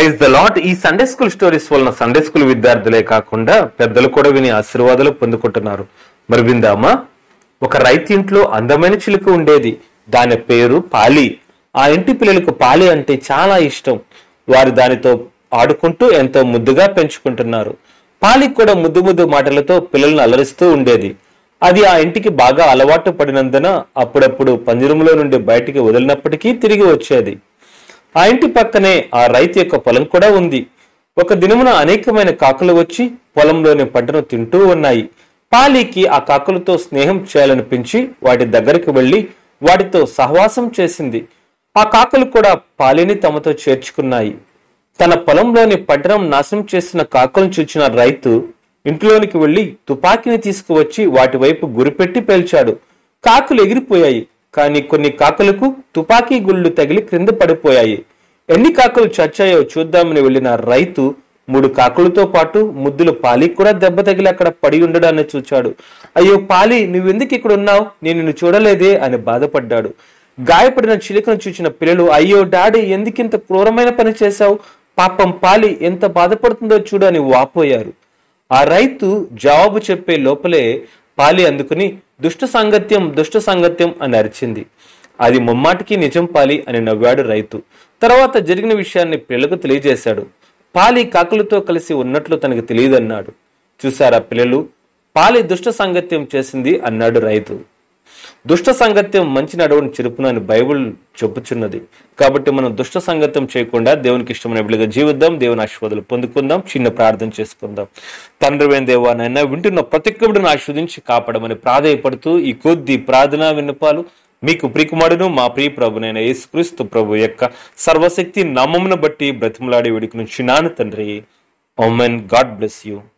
praise the lot ఈ Sunday school stories వలన Sunday school విద్యార్థులే కాకుండా పెద్దలు కూడా విని ఆశీర్వాదాలు పొందుకుంటున్నారు మరి విందామా ఒక రైతు ఇంట్లో అందమైన చిలుక ఉండేది దాని పేరు పాలి ఆ ఇంటి పిల్లలకు పాలి అంటే చాలా ఇష్టం వారు దానితో ఆడుకుంటూ ఎంతో ముద్దుగా పెంచుకుంటున్నారు పాలి కూడా ముద్దు ముద్దు మాటలతో పిల్లలను అలరిస్తూ ఉండేది అది ఆ ఇంటికి బాగా అలవాటు పడినందున అప్పుడప్పుడు పంజరంలో నుండి బయటికి వదిలినప్పటికీ తిరిగి వచ్చేది ఆ ఇంటి పక్కనే ఆ రైతు యొక్క పొలం కూడా ఉంది ఒక దినమున అనేకమైన కాకులు వచ్చి పొలంలోని పంటను తింటూ ఉన్నాయి పాలీకి ఆ కాకులతో స్నేహం చేయాలనిపించి వాటి దగ్గరికి వెళ్లి వాటితో సహవాసం చేసింది ఆ కాకులు కూడా పాలిని తమతో చేర్చుకున్నాయి తన పొలంలోని పంటనం నాశనం చేసిన కాకులను చూచిన రైతు ఇంట్లోనికి వెళ్లి తుపాకీని తీసుకువచ్చి వాటి వైపు గురిపెట్టి పేల్చాడు కాకులు ఎగిరిపోయాయి కానీ కొన్ని కాకులకు తుపాకీ గుళ్ళు తగిలి క్రింద పడిపోయాయి ఎన్ని కాకులు చచ్చాయో చూద్దామని వెళ్లిన రైతు మూడు కాకులతో పాటు ముద్దులు పాలి కూడా దెబ్బ తగిలి అక్కడ పడి ఉండడాన్ని చూచాడు అయ్యో పాలి నువ్వెందుకు ఇక్కడ ఉన్నావు నేను నిన్ను చూడలేదే అని బాధపడ్డాడు గాయపడిన చిలుకను చూచిన పిల్లలు అయ్యో డాడీ ఎందుకింత క్రూరమైన పని చేశావు పాపం పాలి ఎంత బాధపడుతుందో చూడు అని వాపోయారు ఆ రైతు జవాబు చెప్పే లోపలే పాలి అందుకుని దుష్ట సాంగత్యం దుష్ట సాంగత్యం అని అరిచింది అది ముమ్మాటికి నిజం పాలి అని నవ్వాడు రైతు తర్వాత జరిగిన విషయాన్ని పిల్లలకు తెలియజేశాడు పాలి కాకులతో కలిసి ఉన్నట్లు తనకు తెలియదన్నాడు చూసారా పిల్లలు పాలి దుష్ట సాంగత్యం చేసింది అన్నాడు రైతు దుష్ట సంగత్యం మంచి నడవని చెరుపును అని బైబుల్ చెప్పుచున్నది కాబట్టి మనం దుష్ట సంగత్యం చేయకుండా దేవునికి ఇష్టమైన బిడ్డగా జీవిద్దాం దేవుని ఆశీర్వాదాలు పొందుకుందాం చిన్న ప్రార్థన చేసుకుందాం తండ్రివేం దేవా నాయన వింటున్న ప్రతి ఒక్కరిని ఆస్వాదించి కాపాడమని ప్రాధేయపడుతూ ఈ కొద్ది ప్రార్థనా విన్నపాలు మీకు ప్రియకుమారును మా ప్రియ ప్రభునైన యేసుక్రీస్తు ప్రభు యొక్క సర్వశక్తి నామమును బట్టి బ్రతిమలాడి వేడుక నుంచి నాను తండ్రి ఓమెన్ గాడ్ బ్లెస్ యూ